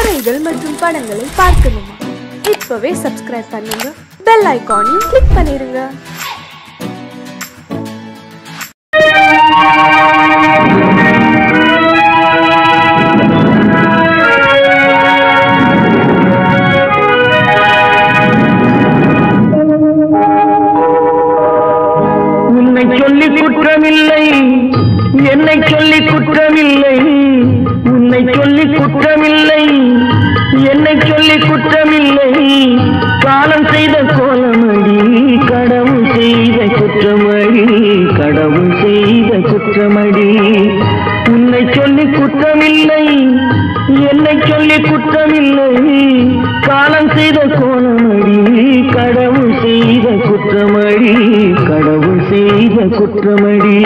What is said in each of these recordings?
கதைகள் மற்றும் படங்களை பார்க்கணுமா இப்பவே சப்ஸ்கிரைப் பண்ணுங்க பெல் ஐகானையும் கிளிக் பண்ணிருங்க உன்னை சொல்லி குற்றமில்லை என்னை சொல்லி குற்றமில்லை உன்னை சொல்லி குற்றமில்லை என்னை சொல்லி குற்றமில்லை காலம் செய்த கோலமடி கடவுள் செய்த குற்றமடி கடவுள் செய்த குற்றமடி உன்னை சொல்லி குற்றமில்லை என்னை சொல்லி குற்றமில்லை காலம் செய்த கோலமடி கடவுள் செய்த குற்றமடி கடவுள் செய்த குற்றமடி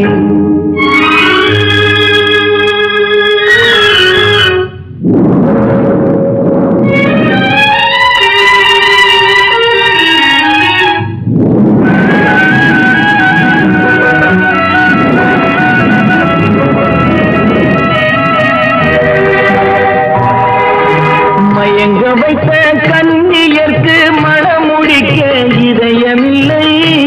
மயங்க வைத்த கண்ணியர்க்கு மனமுடிக்க இதயமில்லை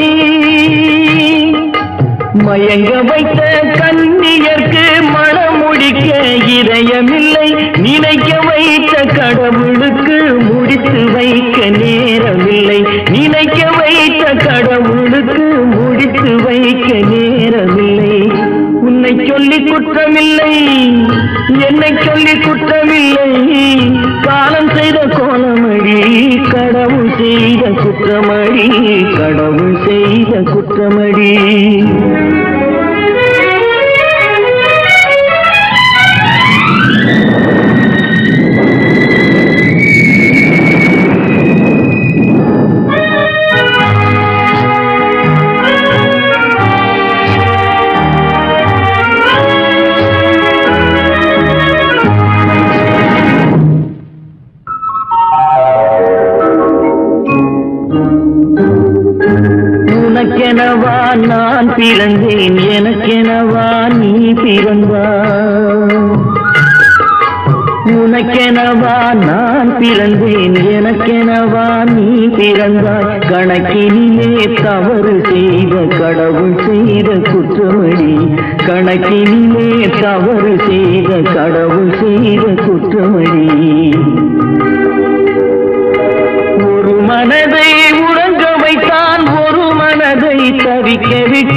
மயங்க வைத்த கண்ணியர்க்கு மனமுடிக்க இதயமில்லை நினைக்க வைத்த கடவுளுக்கு முடித்து வைக்க நேரமில்லை நினைக்க வைத்த கடவுளுக்கு முடித்து வைக்க நேரமில்லை உன்னை சொல்லி குற்றமில்லை என்னை சொல்லி குற்றமில்லை காலம் செய்த கோலமடி கடவுள் செய்த குற்றமடி கடவுள் செய்த குற்றமடி உனக்கெனவா நான் பிறந்தேன் எனக்கெனவா நீ பிறந்தா உனக்கெனவா நான் பிறந்தேன் எனக்கெனவா நீ பிறந்தாய் கணக்கினிலே தவறு செய்த கடவுள் செய்த குற்றமடி கணக்கினிலே தவறு செய்த கடவுள் செய்த குற்றமடி ஒரு மனதை உறங்க வைத்தான் ஒரு மனதை தவிக்க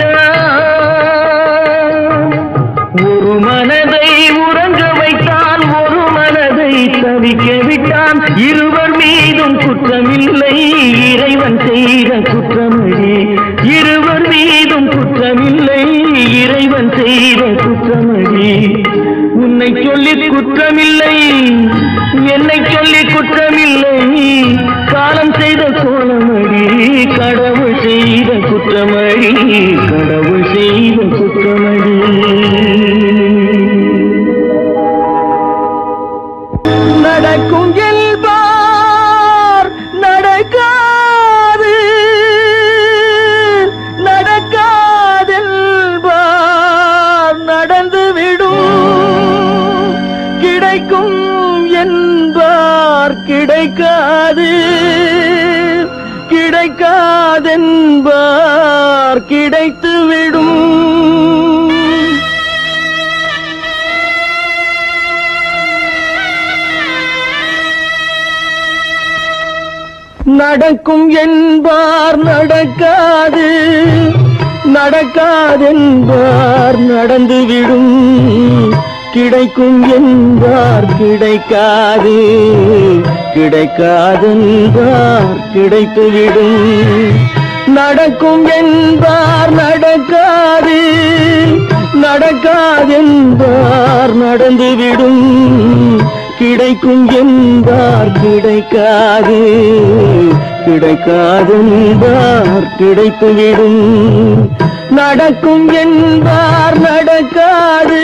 விட்டான் ஒரு மனதை உறங்க வைத்தான் ஒரு மனதை தவிக்க விட்டான் இருவர் மீதும் குற்றமில்லை இறைவன் செய்த குற்றமடி இருவர் மீதும் குற்றமில்லை இறைவன் செய்த குற்றமடி உன்னை சொல்லி குற்றமில்லை என்னை சொல்லி குற்றமில்லை காலம் செய்த கோலமடி கடவுள் செய்த குற்றமடி கடவுள் செய்த குற்றமடி நடக்கும் என்பார் நடக்காது நடக்காதெல்பார் நடந்துவிடும் கிடைக்கும் என்பார் கிடைக்காது கிடைக்காதென்பார் கிடைத்துவிடும் நடக்கும் என்பார் நடக்காது நடக்காதென்பார் நடந்துவிடும் கிடைக்கும் என்பார் கிடைக்காது கிடைக்காதென்பார் கிடைத்துவிடும் நடக்கும் என்பார் நடக்காது நடக்காதென்பார் நடந்துவிடும் கிடைக்கும் என்பார் கிடைக்காது கிடைக்காதென்பார் கிடைத்துவிடும் நடக்கும் என்பார் நடக்காது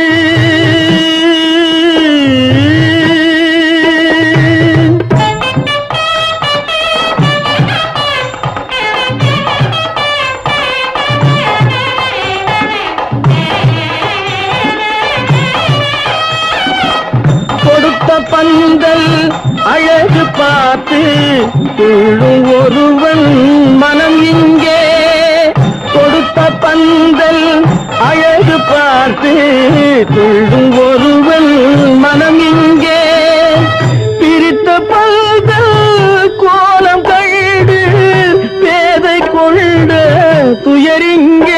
கொடுத்த பண் பந்தல் அழகு பார்த்து துள்ளும் ஒருவன் மனம் இங்கே கொடுத்த பந்தல் அழகு பார்த்து துள்ளும் ஒருவன் மனம் இங்கே பிரித்த பந்தல் கோலம் கண்டு பேதை கொண்ட துயரிங்கே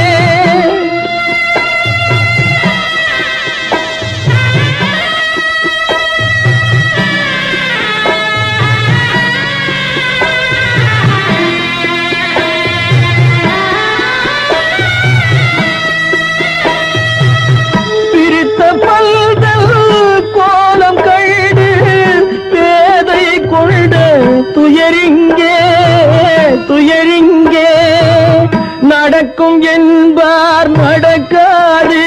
பிரித்த பல்தல் கோலம் கண்டு பேதை கொண்ட துயரிங்கே துயரிங்கே நடக்கும் என்பார் நடக்காது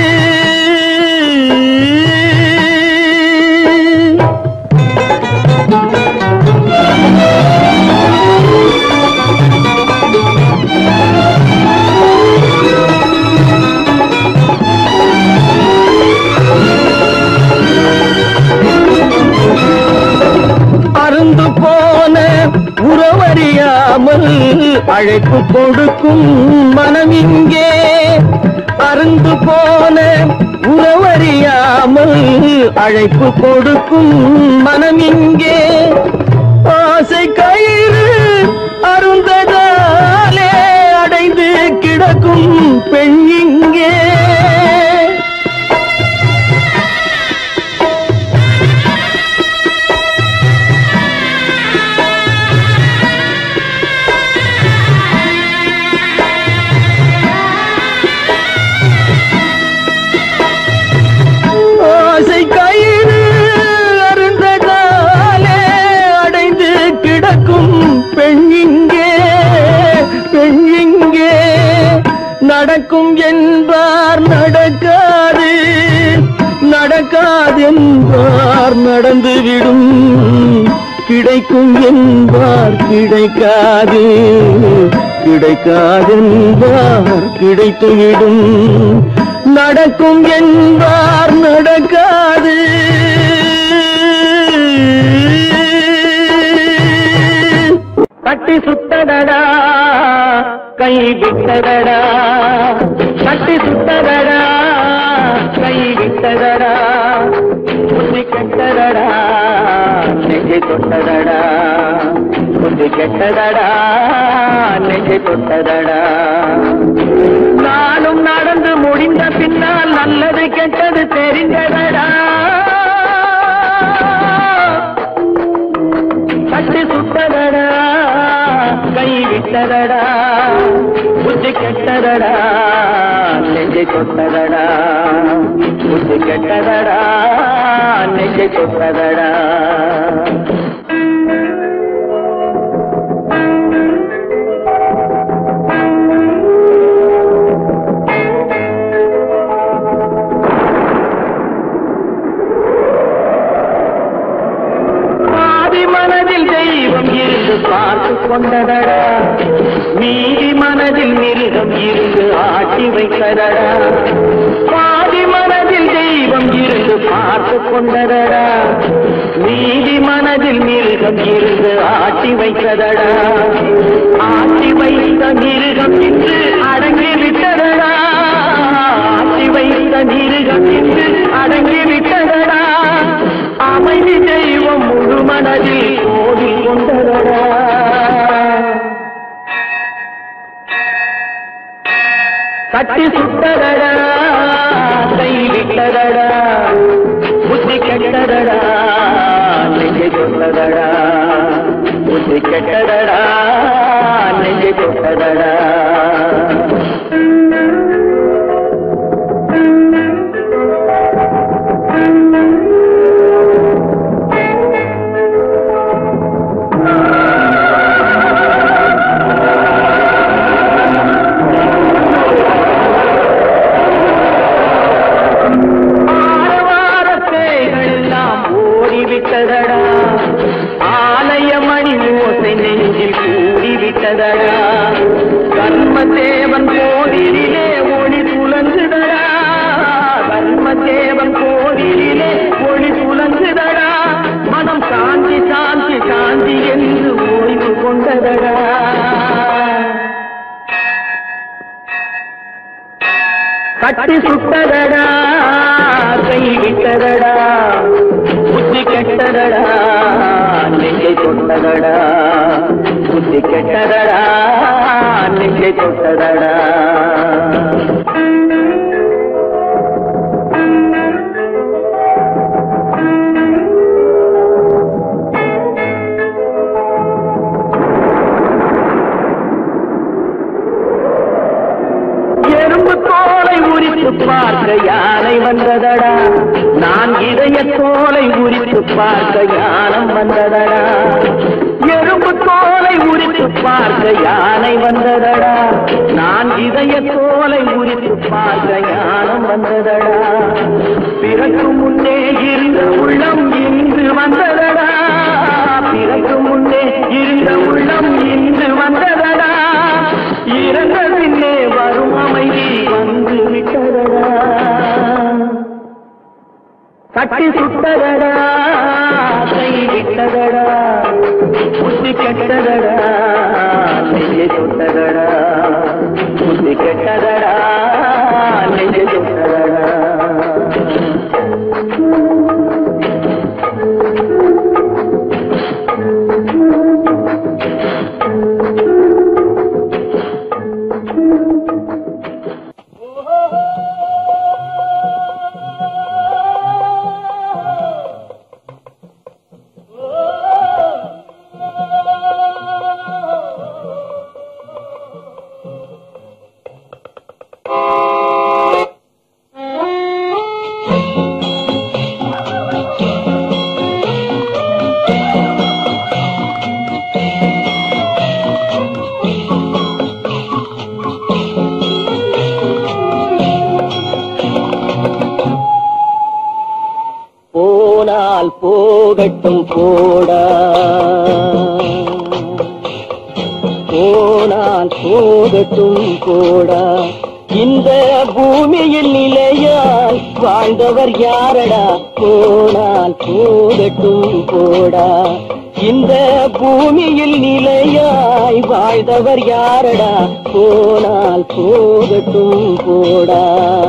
அருந்து போன உறவறியாமல் அழைப்பு கொடுக்கும் மனம் இங்கே அருந்து போன உறவறியாமல் அழைப்பு கொடுக்கும் மனம் இங்கே ஆசை கயிறு அருந்ததாலே அடைந்து கிடக்கும் பெண் இங்கே ஆசை கயிறு அருந்ததாலே அடைந்து கிடக்கும் பெண் இங்கே பெண் இங்கே நடக்கும் என்பார் நடக்காது நடக்காதென்பார் நடந்துவிடும் கிடைக்கும் என்பார் கிடைக்காது கிடைக்காதென்பார் கிடைத்துவிடும் நடக்கும் என்பார் நடக்காது கட்டி சுத்தடடா கை விட்டதடா கட்டி சுத்தடடா கை விட்டதடா புத்தி கெட்டதடா நெஞ்சை தொட்டதடா புத்தி கெட்டதடா நெஞ்சை தொட்டதடா நானும் நடந்து முடிந்த பின்னால் நல்லது கெட்டது தெரிந்ததடா கட்டி சுட்டதடா கை விட்டதடா புத்தி கெட்டதடா நெஞ்சை தொட்டதடா புத்தி கெட்டதடா நெஞ்சை தொட்டதடா ஆதி மனதில் தெய்வம் இருந்து பார்த்து கொண்டதடா மீதி மனதில் மிருகம் இருந்து ஆட்டி வைத்ததடா பாதி மனதில் தெய்வம் இருந்து பார்த்து கொண்டதடா மீதி மனதில் மிருகம் இருந்து ஆட்டி வைத்ததடா ஆட்டி வைத்த மிருகம் இன்று அடங்கி விட்டதடா ஆட்டி வைத்த மிருகம் இன்று அடங்கி விட்டதடா அமைதி தெய்வம் முழு மனதில் கோவில் கொண்டதடா கட்டி சுட்டதடா கை விட்டதடா புத்தி கெட்டதடா நெஞ்சை தொட்டதடா புத்தி கெட்டதடா நெஞ்சை தொட்டதடா ஆரவாரத்தைகள் எல்லாம் ஓடிவிட்டதடா ஆலயமணி ஓசை நெஞ்சில் கூடிவிட்டதடா கர்மதேவன் கோவிலிலே ஒளி துலங்குதடா கர்மதேவன் கோவிலிலே ஒளி துலங்குதடா கட்டி சுட்டதடா கை விட்டதடா புத்தி கெட்டதடா நெஞ்சை தொட்டதடா புத்தி கெட்டதடா நெஞ்சை தொட்டதடா எறும்பு தோலை உரித்து பார்க்க யானை வந்ததடா நான் இதய தோலை உரித்து பார்க்க யானம் வந்ததடா எறும்பு தோலை உரித்து பார்க்க யானை வந்ததடா நான் இதய தோலை உரித்து பார்க்க யானம் வந்ததடா பிறகு முன்னே இருந்த உள்ளம் இன்று வந்ததடா பிறகு முன்னே இருந்த உள்ளம் இன்று வந்ததடா இறந்த பின்னே வரும் அமைதி வந்து விட்டதடா கட்டி சுட்டதடா கை விட்டதடா புத்தி கெட்டதடா நெஞ்சை சுட்டதடா புத்தி கெட்டதடா நெஞ்சை சுட்டதடா போனால் போகட்டும் போடா போனால் போகட்டும் போடா இந்த பூமியில் நிலையால் வாழ்ந்தவர் யாரடா போனால் போகட்டும் போடா இந்த பூமியில் நிலையாய் வாழ்ந்தவர் யாரடா போனால் போகட்டும் போடா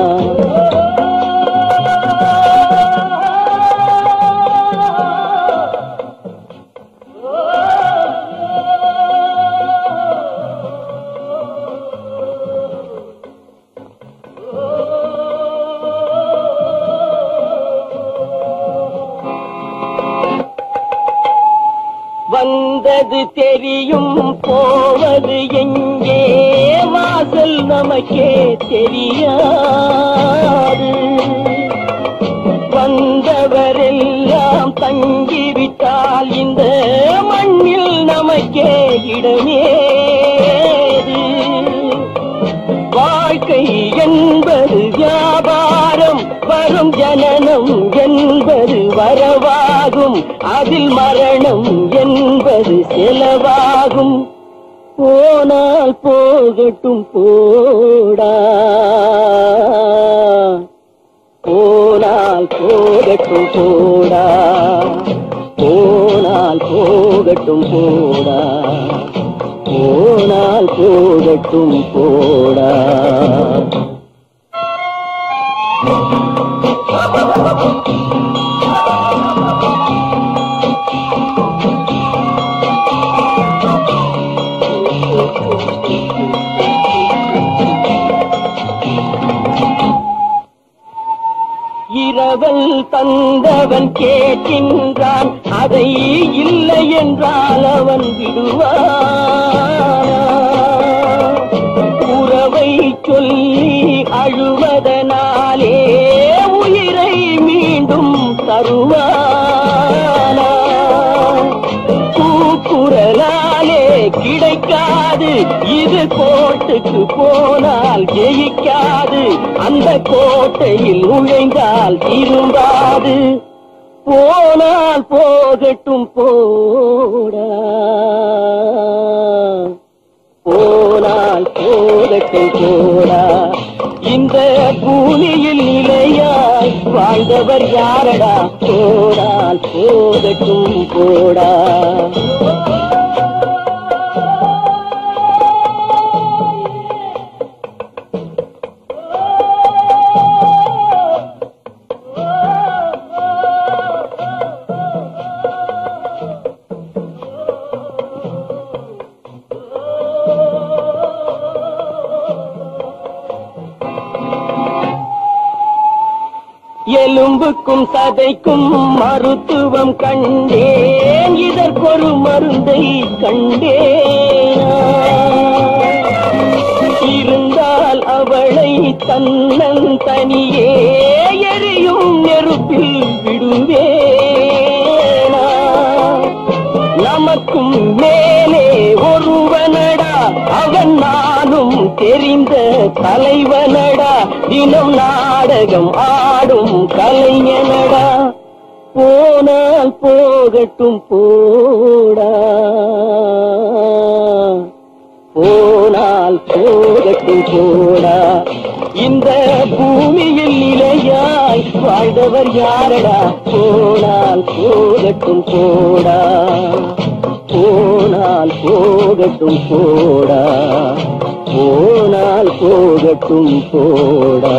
வந்தது தெரியும் போவது எங்கே வாசல் நமக்கே தெரியாது வந்தவரெல்லாம் தங்கிவிட்டால் இந்த மண்ணில் நமக்கே இடமேது வாழ்க்கை என்பது வியாபாரம் வரும் ஜனனம் என்பது வரவாகும் அதில் மரணம் என்பது செலவாகும் போனால் போகட்டும் போடா போனால் போகட்டும் போடா போனால் போகட்டும் போடா போனால் போகட்டும் போடா இரவல் தந்தவன் கேட்கின்றான் அதை இல்லை என்றால் அவன் விடுவான் உறவை சொல்லி அழுவதனாலே உயிரை மீண்டும் தருவானா கூக்குரலாலே கிடைக்காது இது கோட்டுக்கு போனால் ஜெயிக்காது அந்த கோட்டையில் நுழைந்தால் திரும்பாது போனால் போகட்டும் போடா போனால் போகட்டும் போடா இந்த பூமியில் நிலையாய் வாழ்ந்தவர் யாரடா போனால் போகட்டும் போடா எலும்புக்கும் சதைக்கும் மருத்துவம் கண்டேன் இதற்கொரு மருந்தை கண்டேன் இருந்தால் அவளை தன்னன் தனியே எரியும் நெருப்பில் விடுவேனா நமக்கும் மேலே ஒருவனடா அவன் நானும் தெரிந்த தலைவனடா தினம் நாடகம் ஆடும் கலைஞனடா போனால் போகட்டும் போடா போனால் போகட்டும் போடா இந்த பூமியில் நிலையாய் வாழ்ந்தவர் யாரடா போனால் போகட்டும் போடா போனால் போகட்டும் போடா போனால் போகட்டும் போடா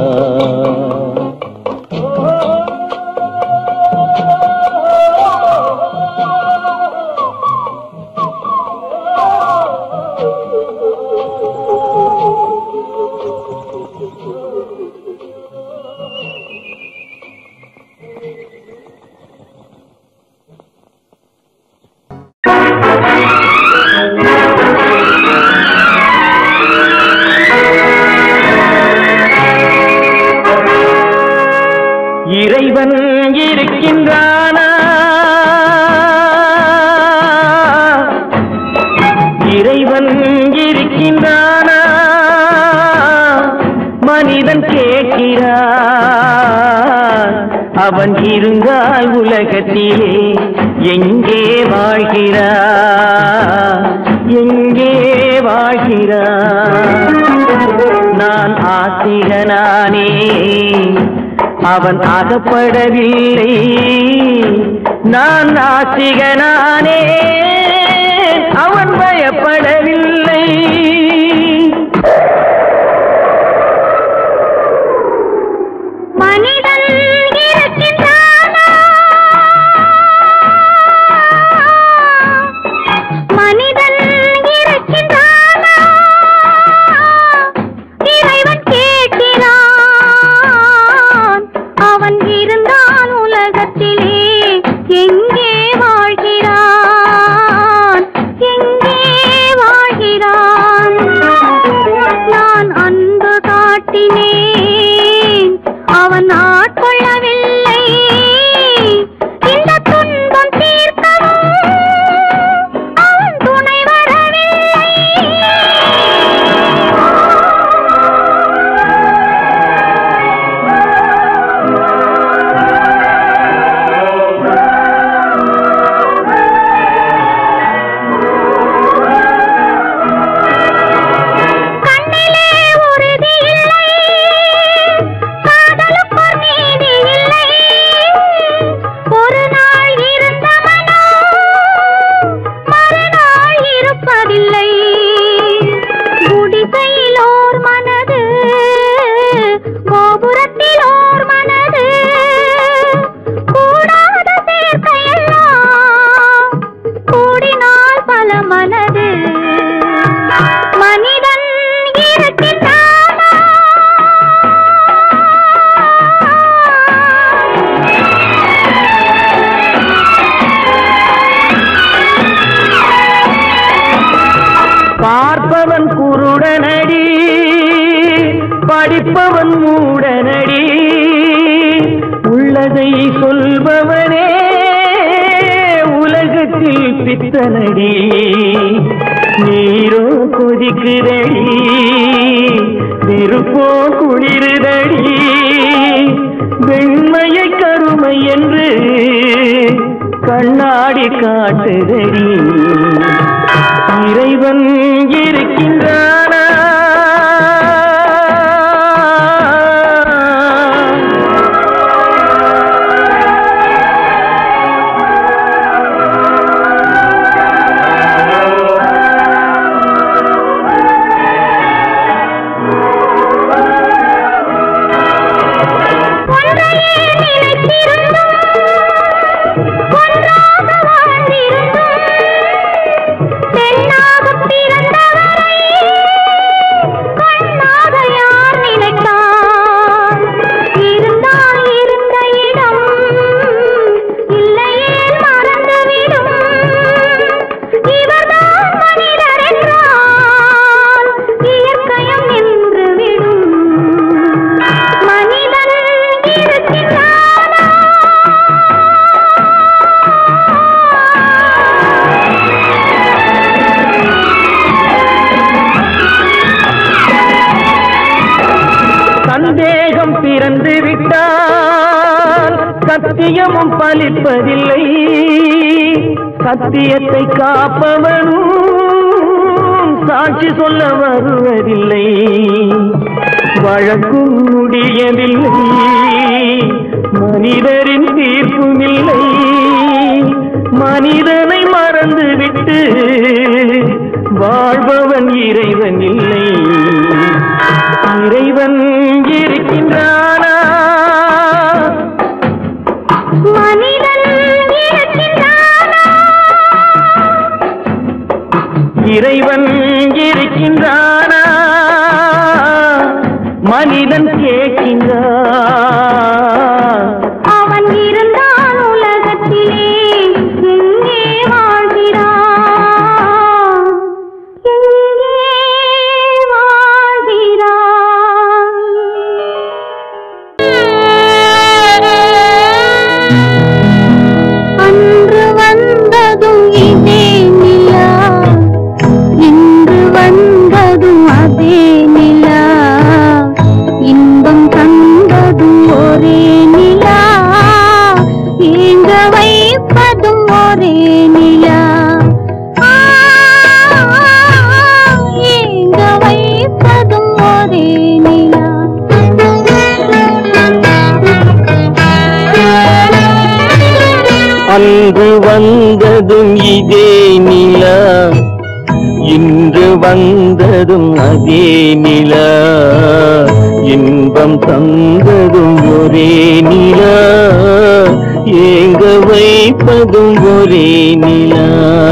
இறைவன் இருக்கின்றானா இறைவன் இருக்கின்றானா மனிதன் கேட்கிறான் அவன் இருந்தால் உலகத்திலே எங்கே வாழ்கிறான் எங்கே வாழ்கிறான் நான் ஆசிகனானே அவன் அகப்படவில்லை நான் நாசிகனானே அவன் பயப்படவில்லை மனிதன் இருக்கின்றானா மனிதன் இருக்கின்றானா இறைவன் கேட்கிறான் அவன் இருந்தான் உலகத்திலே எங்கே வாழ்கிறான் எங்கே வாழ்கிறான் நான் அன்பு காட்டினேன் அவன் ஆட்கொள்ளவில்லை இந்த துன்பம் தீர்க்கவும் அவன் துணை வரவில்லை கண்ணிலே உறுதி இல்லை காதலுக்கோர் நீதி இல்லை ஒரு நாள் இருந்த மனம் மறுநாள் இருப்பதில்லை குடிசையில் ஓர் மனது கோபுரத்தில் ஓர் மனது கூடாத சேர்க்கையெல்லாம் கூடினால் பல மனது மனிதன் இருக்கின்றானா பார்ப்பவன் குருடனடி படிப்பவன் மூடனடி உள்ளதை சொல்பவனே உலகத்தில் பித்தனடி நீரோ கொதிக்குதடி நெருப்போ குளிருதடி வெண்மையை கருமை என்று கண்ணாடி காட்டுதடி இறைவன் இருக்கின்றானா ஒன்றையே நினைத்திருந்தும் ஒன்றாக வாழ்ந்திருந்தும் பெண்ணாக பிறந்தவரை சத்தியமும் பலிப்பதில்லை சத்தியத்தை காப்பவனும் சாட்சி சொல்ல வருவதில்லை வழக்கும் முடியவில்லை மனிதரின் தீர்ப்பும் இல்லை மனிதனை மறந்துவிட்டு வாழ்பவன் இறைவன் இல்லை இறைவன் இருக்கின்றானா மனிதன் இருக்கின்றானா இறைவன் இருக்கின்றானா மனிதன் கேட்கின்றான் அவன் இருந்தான் உலகத்திலே எங்கே வாழ்கிறான் எங்கே வாழ்கிறான் அன்று வந்ததும் இதே நிலா இன்று வந்ததும் அதே நிலா இன்பம் தந்ததும் ஒரே நிலா ஏங்க வைப்பதும் ஒரே நிலா ஆ, ஏங்க வைப்பதும் ஒரே நிலா அன்று வந்ததும் இதே நிலா இன்று வந்ததும் அதே நிலா இன்பம் தந்ததும் ஒரே நிலா ஏங்க வைப்பதும் ஒரே நிலா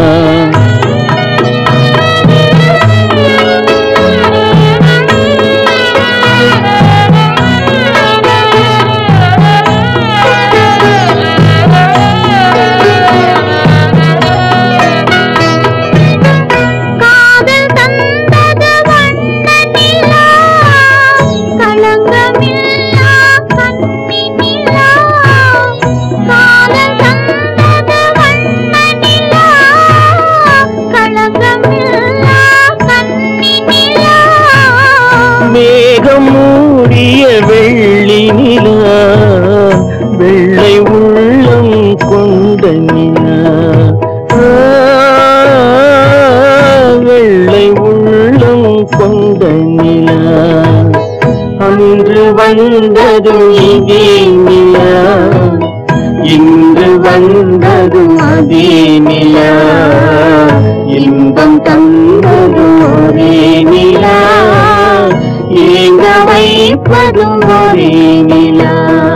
காதல் தந்தது வண்ண நிலா களங்கமில்லா கண்ணி நிலா காதல் தந்தது வண்ண நிலா களங்கமில்லா கண்ணி நிலா மேகம் மூடிய வெள்ளி நிலா வெள்ளை உள்ளம் கொண்ட நிலா ஆ, வெள்ளை உள்ளம் கொண்ட நிலா அன்று வந்ததும் இதே நிலா இன்று வந்ததும் அதே நிலா இன்பம் தந்ததும் ஒரே நிலா ஏங்க வைப்பதும் ஒரே நிலா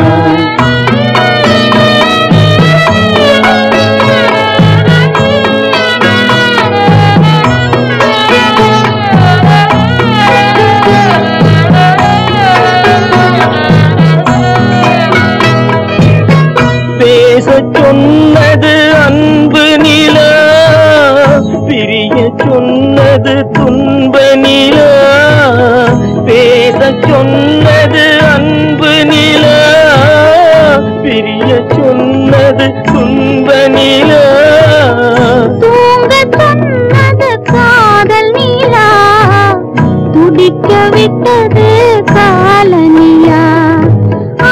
பேசச் சொன்னது அன்பு நிலா பிரிய சொன்னது துன்ப நிலா பேசச் சொன்னது அன்பு நிலா பிரிய சொன்னது துன்ப நிலா தூங்க சொன்னது காதல் நீலா துடிக்க விட்டது கால நிலா ஆ,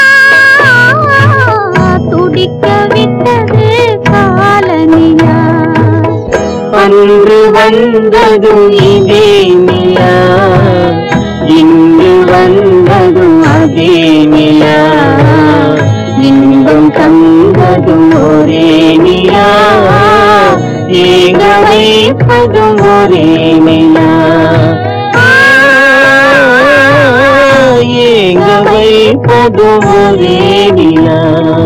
துடிக்க விட்டது கால நிலா அன்று வந்ததும் இதே நிலா இன்று வந்ததும் அதே நிலா இன்பம் தந்ததும் ஒரே நிலா ஏங்க வைப்பதும் ஒரே நிலா ஆ, ஏங்க வைப்பதும் ஒரே நிலா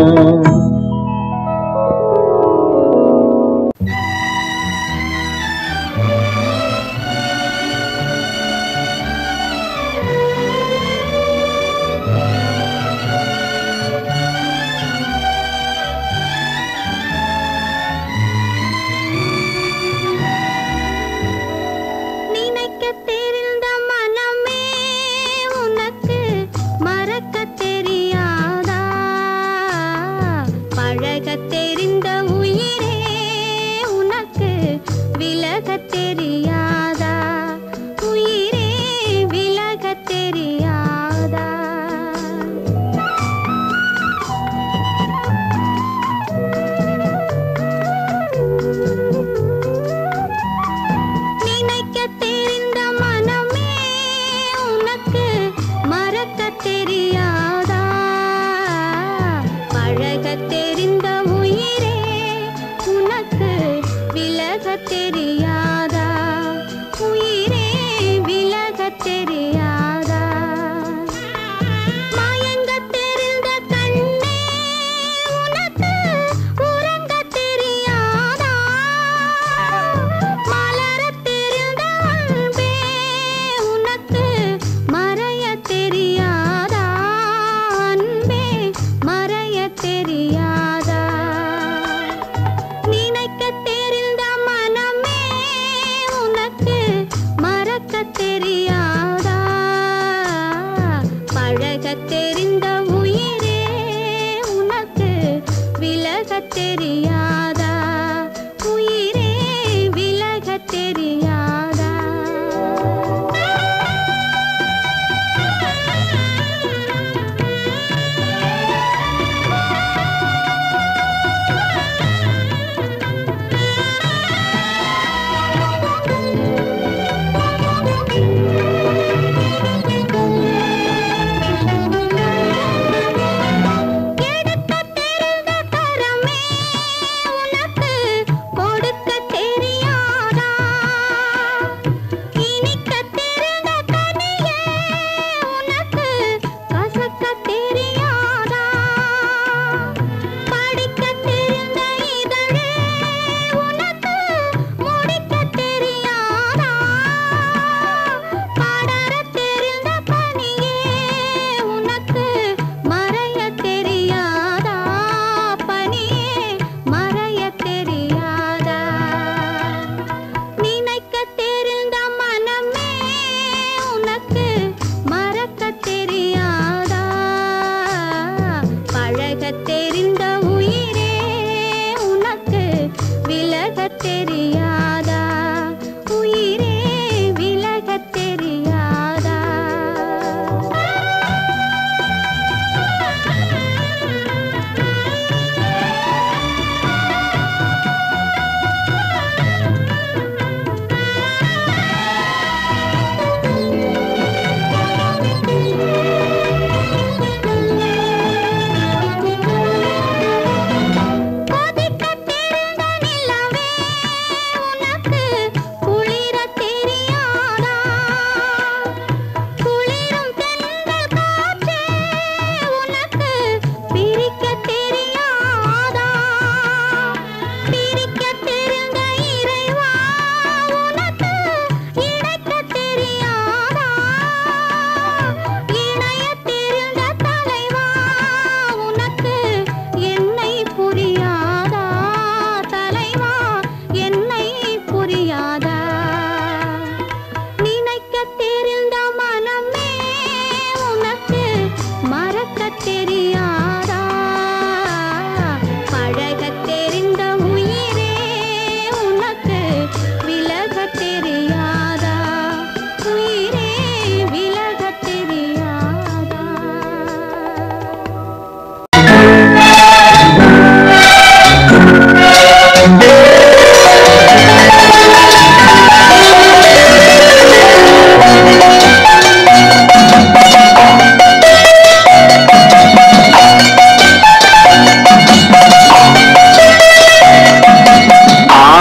நினைக்க தெரிந்த மனமே உனக்கு மறக்க தெரியாதா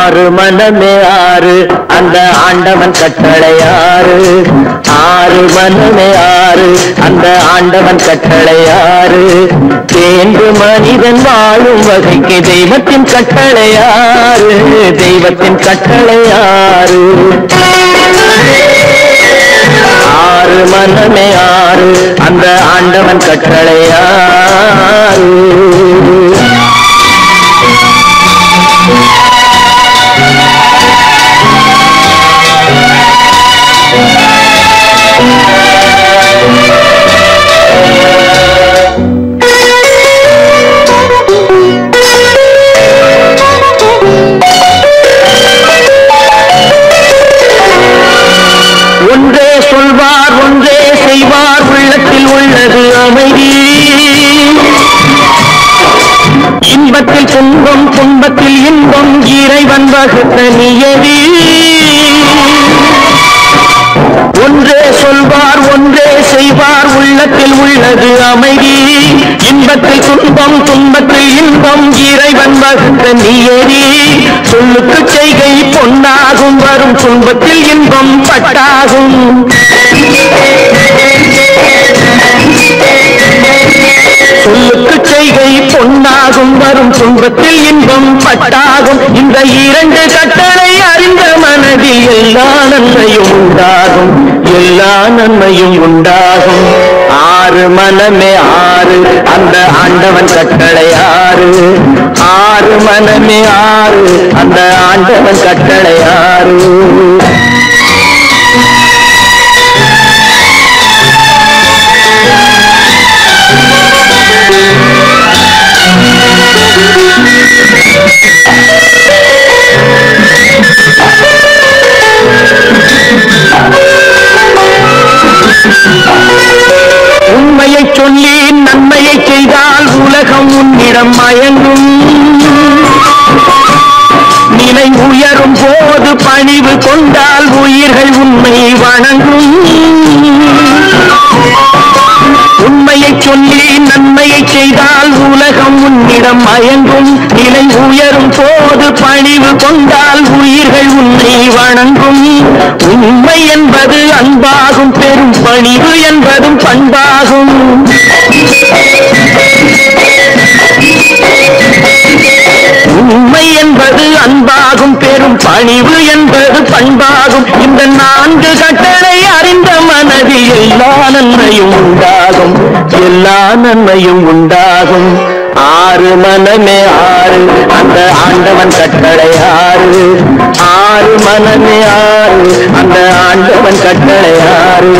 ஆறு மனமே ஆறு அந்த ஆண்டவன் கட்டளையாறு ஆறு மனமே ஆறு அந்த ஆண்டவன் கட்டளையாறு தேர்ந்து மனிதன் வாழும் வகைக்கு தெய்வத்தின் கட்டளையாறு தெய்வத்தின் கட்டளையாறு ஆறு மனமே ஆறு அந்த ஆண்டவன் கட்டளையாறு ஒன்றே சொல்வார் ஒன்றே செய்வார் உள்ளத்தில் உள்ளது அமைதி இன்பத்தில் துன்பம் துன்பத்தில் இன்பம் இறைவன் வகுத்த நியதி ஒன்றே சொல்வார் ஒன்றே செய்வார் உள்ளத்தில் உள்ளது அமைதி இன்பத்தில் துன்பம் துன்பத்தில் இன்பம் இறைவன் வகுத்த நியதி சொல்லுக்கு செய்கை பொன்னாகும் வரும் துன்பத்தில் இன்பம் பட்டாகும் சொல்லுக்கு செய்கை பொன்னாகும் வரும் துன்பத்தில் இன்பம் பட்டாகும் இந்த இரண்டு கட்டளை அறிந்த மனதில் எல்லா நன்மையும் உண்டாகும் எல்லா நன்மையும் உண்டாகும் ஆறு மனமே ஆறு அந்த ஆண்டவன் கட்டளை ஆறு ஆறு மனமே ஆறு அந்த ஆண்டவன் கட்டளை ஆறு உண்மையை சொல்லி நன்மையை செய்தால் உலகம் உன்னிடம் மயங்கும் நிலை உயரும் போது பணிவு கொண்டால் உயிர்கள் உண்மை வணங்கும் உண்மையை சொல்லி நன்மையை செய்தால் உலகம் உன்னிடம் மயங்கும் நிலை உயரும் போது பணிவு கொண்டால் உயிர்கள் உன்னை வணங்கும் உண்மை என்பது அன்பாகும் பெரும் பணிவு என்பதும் பண்பாகும் உண்மை என்பது அன்பாகும் பெரும் பணிவு என்பது பண்பாகும் இந்த நான்கு கட்டளை அறிந்த மனதில் எல்லா நன்மையும் உண்டாகும் எல்லா நன்மையும் உண்டாகும் ஆறு மனமே ஆறு அந்த ஆண்டவன் கட்டளை ஆறு ஆறு மனமே ஆறு அந்த ஆண்டவன் கட்டளை ஆறு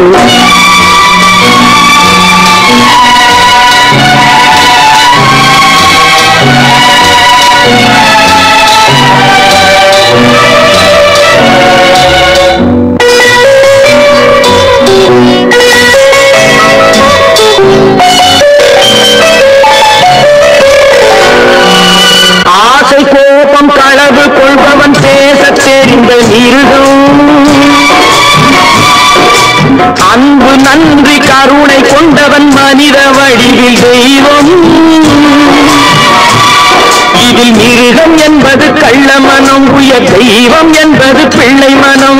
ஆசை கோபம் களவு கொள்பவன் பேசத் தெரிந்த மிருகம் அன்பு நன்றி கருணை கொண்டவன் மனித வடிவில் தெய்வம் இதில் மிருகம் என்பது கள்ள மனம் உயர் தெய்வம் என்பது பிள்ளை மனம்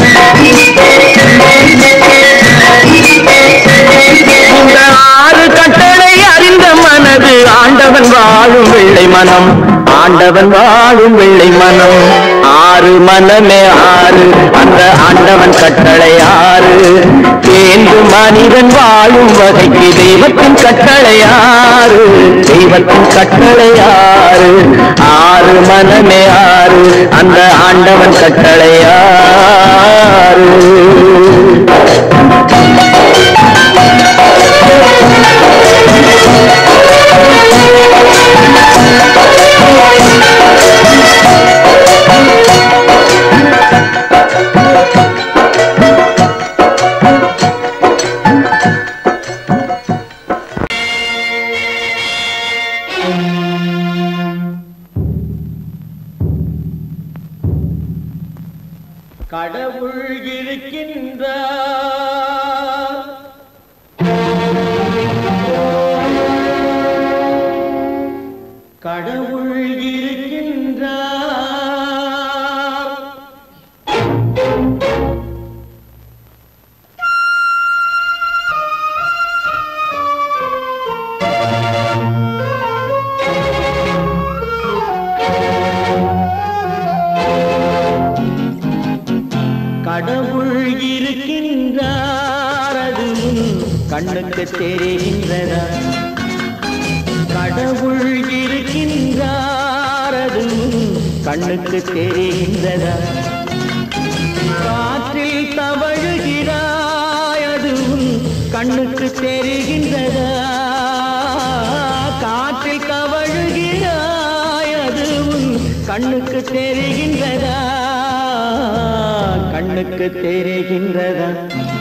இந்த ஆறு கட்டளை அறிந்த மனது ஆண்டவன் வாழும் வெள்ளை மனம் ஆண்டவன் வாழும் வெள்ளை மனம் ஆறு மனமே ஆறு அந்த ஆண்டவன் கட்டளை ஆறு தேர்ந்து மனிதன் வாழும் வகைக்கு தெய்வத்தின் கட்டளை ஆறு தெய்வத்தின் கட்டளை ஆறு ஆறு மனமே ஆறு அந்த ஆண்டவன் கட்டளை ஆறு கடவுள் இருக்கின்றார் கடவுள் இருக்கின்றார் கண்ணுக்கு தெரிகின்றதா கடவுள் இருக்கின்றார் அதுவும் கண்ணுக்கு தெரிகின்றதா காற்றில் தவழுகிறாய் அதுவும் கண்ணுக்கு தெரிகின்றதா காற்றில் தவழுகிறாய் அதுவும் கண்ணுக்கு தெரிகின்றதா கண்ணுக்கு தெரிகின்றதா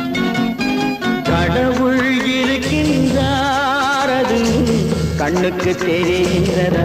கடவுள் இருக்கின்றார் அதுவும் கண்ணுக்கு தெரிகின்றதா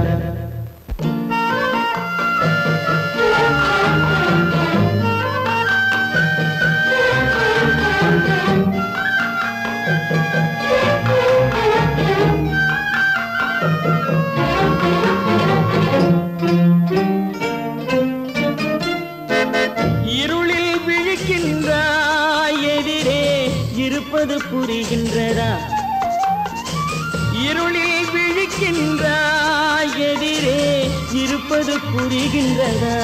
இருளில் விழிக்கின்றாய் எதிரே இருப்பது புரிகின்றதா இருளில் விழிக்கின்றாய் எதிரே இருப்பது புரிகின்றதா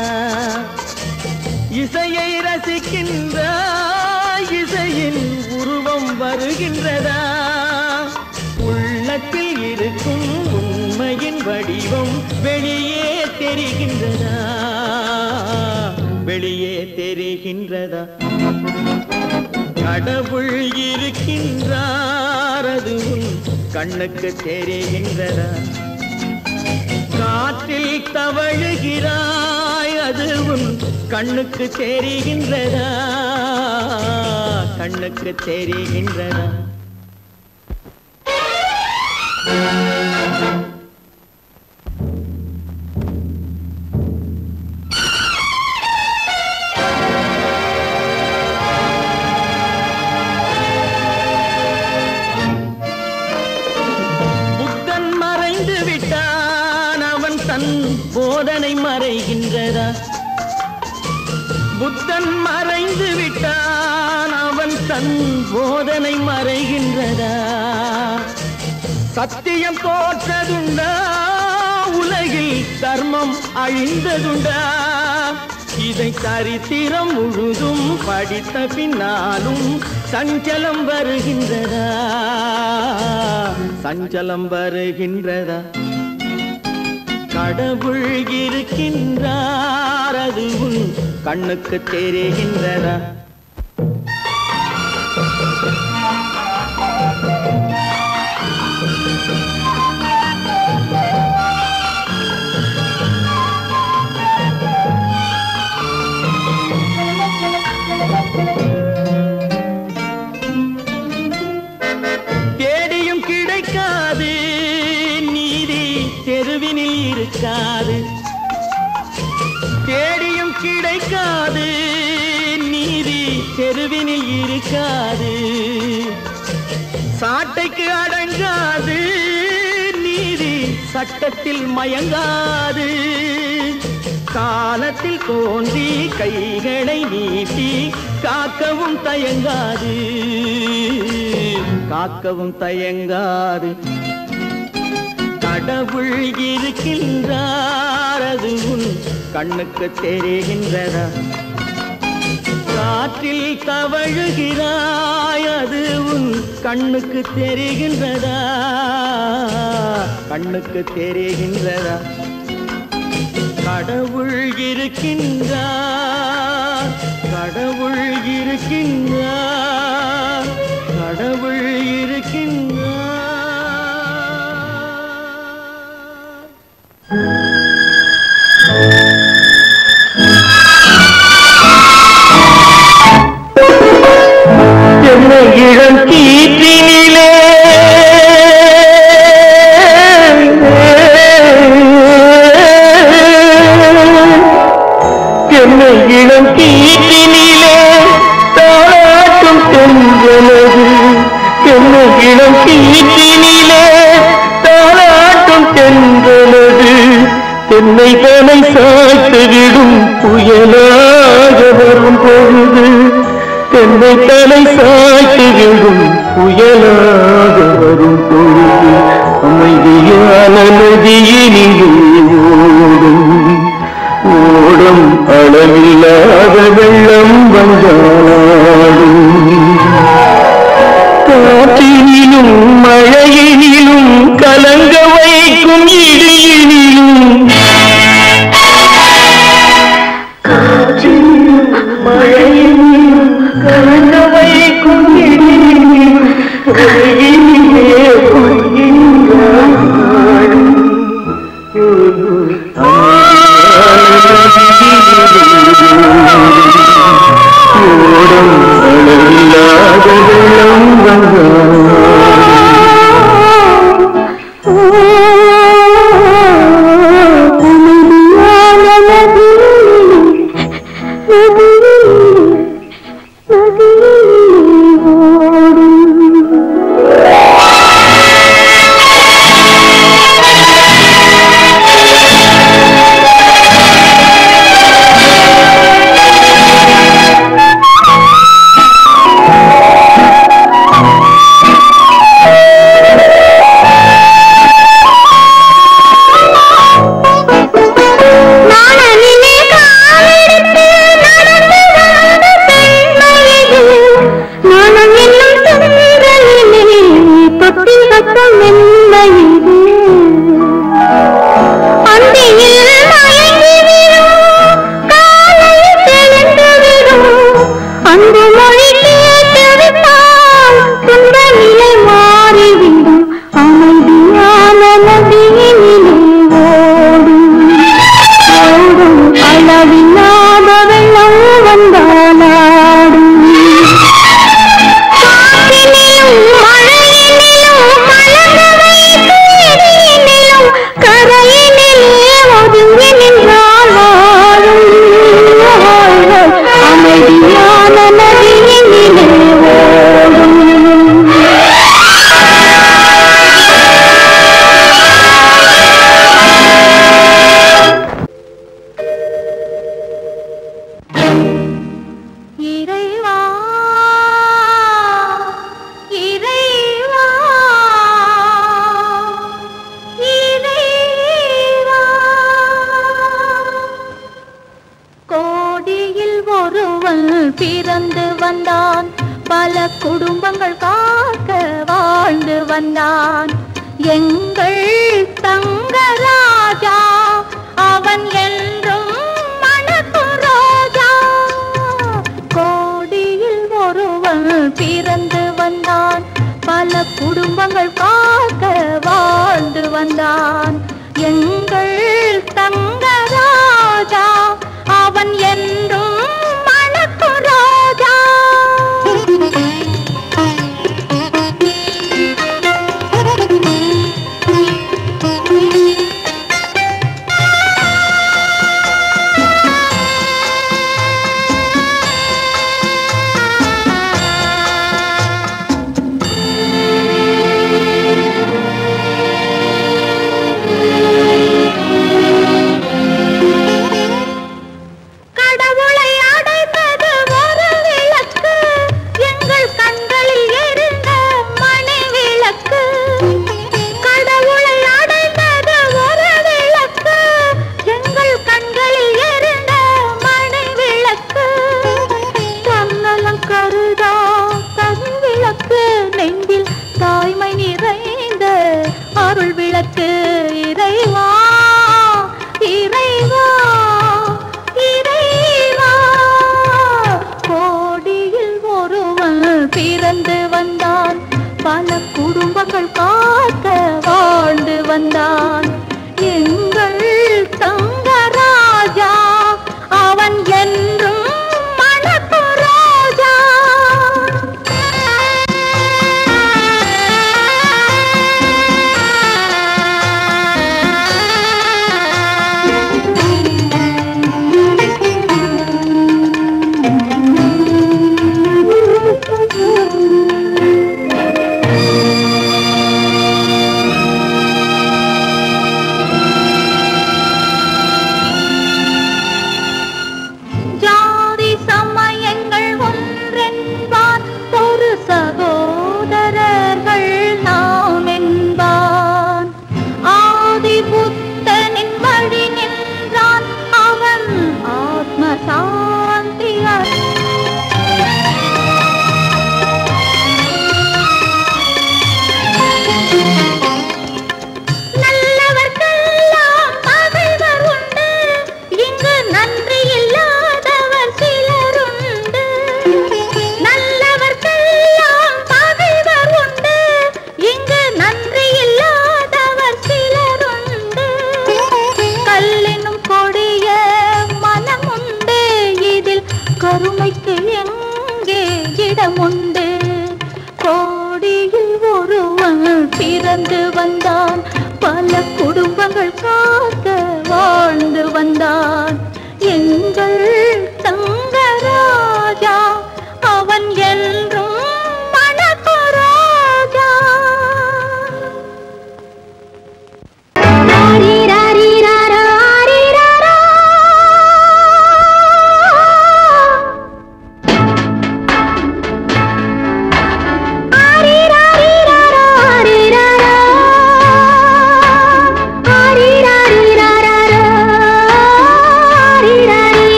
இசையை ரசிக்கின்றாய் இசையின் உருவம் வருகின்றதா உள்ளத்தில் இருக்கும் உண்மையின் வடிவம் வெளியே தெரிகின்றதா வெளியே தெரிகின்றதா கடவுள் இருக்கின்றார் அதுவும் கண்ணுக்கு தெரிகின்றதா காற்றில் தவழுகிறாய் அதுவும் கண்ணுக்கு தெரிகின்றதா கண்ணுக்கு தெரிகின்றதா புத்தன் மறைந்து விட்டான் அவன் தன் போதனை மறைகின்றதா புத்தன் மறைந்து விட்டான் அவன் தன் போதனை மறைகின்றதா சத்தியம் தோற்றதுண்டா உலகில் தர்மம் அழிந்ததுண்டா இதை சரித்திரம் முழுதும் படித்த பின்னாலும் சஞ்சலம் வருகின்றதா சஞ்சலம் வருகின்றதா கடவுள் இருக்கின்றார் அது உன் கண்ணுக்கு தெரிகின்றதா தேடியும் கிடைக்காது நீதி தெருவினில் இருக்காது தேடியும் கிடைக்காது நீதி தெருவினில் இருக்காது சாட்டைக்கு அடங்காது நீதி சட்டத்தில் மயங்காது காலத்தில் தோன்றி கைகளை நீட்டி காக்கவும் தயங்காது காக்கவும் தயங்காது கடவுள் இருக்கின்றார் அது உன் கண்ணுக்கு தெரிகின்றதா காற்றில் தவழுகிறாய் அது உன் கண்ணுக்கு தெரிகின்றதா கண்ணுக்கு தெரிகின்றதா கடவுள் இருக்கின்றார் கடவுள் இருக்கின்றார் கடவுள் இருக்கின்றார் என்னை இளம் கீற்றினிலே என்னை இளம் கீற்றினிலே தாளாட்டும் தென்றலது என்னை இளம் கீற்றினிலே தாளாட்டும் தென்றலது தென்னை தலை சாய்த்துவிடும் புயலாக வரும் பொழுது தென்னை தலை சாய்த்து விடும் புயலாக வரும் பொழுது அமைதியான நதியினிலே ஓடும் ஓடும் அளவில்லாத வெள்ளம் வந்தாடும் காற்றினிலும் கலங்க வைக்கும் இடியினியும் கலங்க வைக்கும் இடியினியும் கரையிலே ஓடும் அளவில்லாத வெள்ளம் வந்தார் நாணலிலே காலெடுத்து நடந்து வந்த பெண்மணிது. நாணம் என்னும் தென்றலிலே தொட்டில் கட்டும் மென்மையிது. அந்தியில் மயங்கி விடும், காலையில் தெளிந்து விடும். அன்பு மொழி கேட்டு விட்டால் துன்ப நிலை மாறிவிடும் அமைதியான நதியினிலே ஓடும் ஓடும் அளவில்லாத வெள்ளம் வந்தாலாடும் காற்றினிலும் மழையினிலும் மலர்ந்த வைத்தினிலும் கரையினிலே ஒதுங்கி நின்றால் வாழும் வாழ்கள் அமைதியான நதியினிலே ஓடும் இறைவா இறைவா இறைவா கோடியில் ஒருவன் பிறந்து வந்தான் பல குடும்பங்கள் காக்க வாழ்ந்து வந்தான் எங்கள் தங்கராஜா அவன் என்றும் மணக்கு ரோஜா கோடியில் ஒருவன் பிறந்து வந்தான் பல குடும்பங்கள் காக்க வாழ்ந்து வந்தான் எங்கள் தங்கராஜா அவன் என்றும் மணக்கு ரோஜா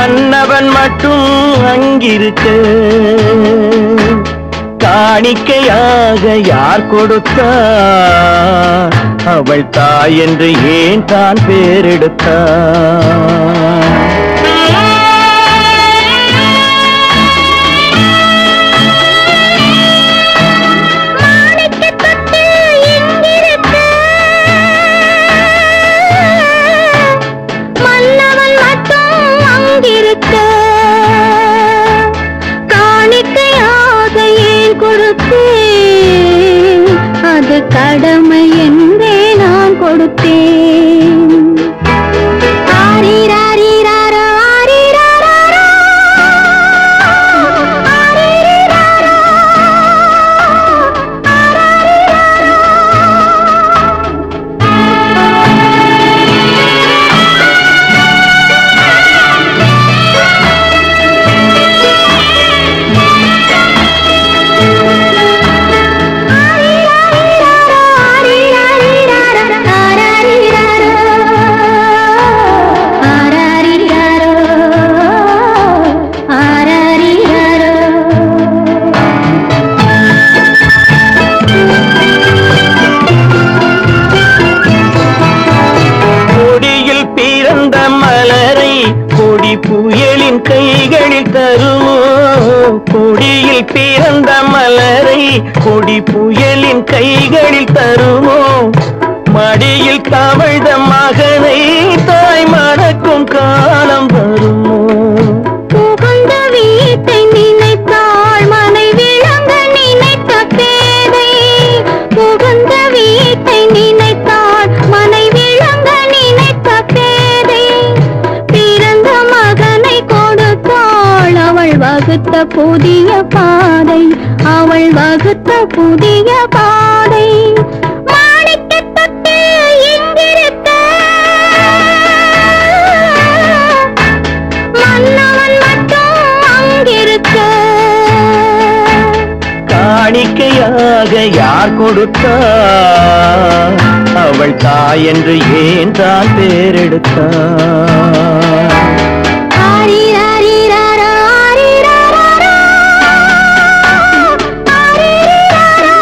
மன்னவன் மட்டும் அங்கிருக்க காணிக்கையாக யார் கொடுத்தா அவள் தாய் என்று ஏன் தான் பேரெடுத்தா மாணிக்கத் தொட்டு இங்கிருக்க மன்னவன் மட்டும் அங்கிருக்க காணிக்கையாக ஏன் கொடுத்தேன் அது கடமை என்றே நான் கொடுத்தேன் ஆரிராரிராரோ, ஆரிராராரோ, ஆரிரிராரோ, கொடியில் பிறந்த மலரை கொடி புயலின் கைகளில் தருமோ கொடியில் பிறந்த மலரை கொடி புயலின் கைகளில் தருமோ மடியில் தவழ்ந்த மகனை தாய் மணக்கும் காலம் வருமோ புகுந்த வீட்டை நினைத்தாள் மனை விளங்க நினைத்த பேதை புகுந்த வீட்டை நினைத்தாள் மனை விளங்க நினைத்த பேதை பிறந்த மகனை கொடுத்தாள் அவள் வகுத்த புதிய பாதை அவள் வகுத்த புதிய பாதை மாணிக்கத் தொட்டு இங்கிருக்க மன்னவன் மட்டும் அங்கிருக்க காணிக்கையாக யார் கொடுத்தா அவள் தாய் என்று ஏன் தான் பேரெடுத்தா ஆரிராரிராரோ, ஆரிராராரோ, ஆரிரிராரோ,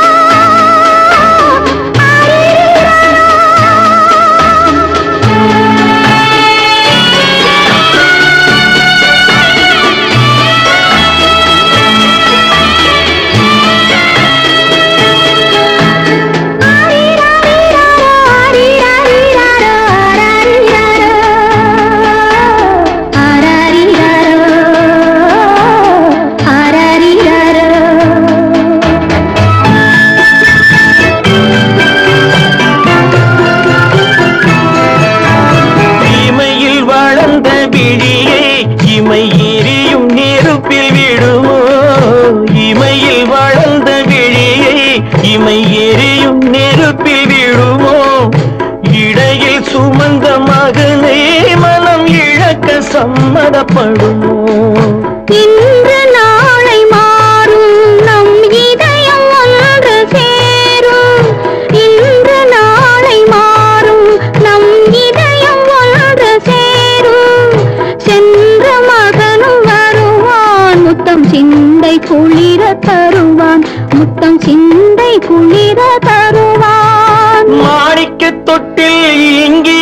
இமையில் வளர்ந்த விழியை இமை எரியும் நெருப்பில் விடுமோ இமையில் வளர்ந்த விழியை இமை எரியும் நெருப்பில் விடுமோ இடையில் சுமந்த மகனை மனம் இழக்க சம்மதப்படுமோ இன்று நாளை மாறும் நம் இதயம் ஒன்று சேரும் இன்று நாளை மாறும் நம் இதயம் ஒன்று சேரும் சென்ற மகனும் வருவான் முத்தம் சிந்தை குளிர தருவான் முத்தம் சிந்தை குளிர தருவான் மாணிக்க தொட்டில் இங்கே